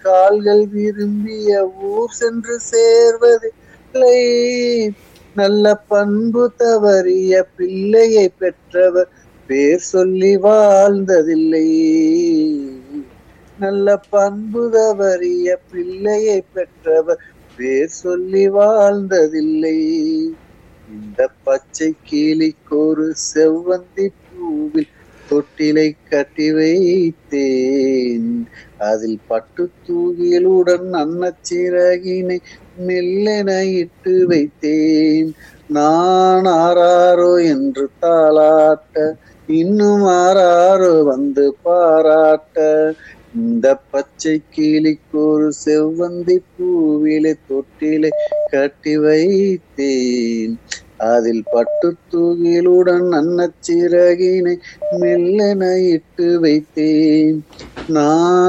கால்கள் விரும்பிய ஊர் சென்று சேர்வதில்லை நல்ல பண்பு தவறிய பிள்ளையை பெற்றவர் பேர் சொல்லி வாழ்ந்ததில்லை நல்ல பண்பு தவறிய பிள்ளையை பெற்றவர் பேர் சொல்லி வாழ்ந்ததில்லை இந்த பச்சை கிளிக்கொரு செவ்வந்தி பூவில் தொட்டிலை கட்டி வைத்தேன் அதில் பட்டு தூகிலுடன் அன்னச்சிறகினை மெல்லென இட்டு வைத்தேன் நான் ஆறாரோ என்று தாளாட்ட இன்னும் ஆறாரோ வந்து பாராட்ட இந்த பச்சை கிளிக்கு ஒரு செவ்வந்தி பூவிலை தொட்டிலை கட்டி வைத்தேன் அதில் பட்டு தூகிலுடன் அன்னச்சிறகினை மெல்லென இட்டு வைத்தேன் நான்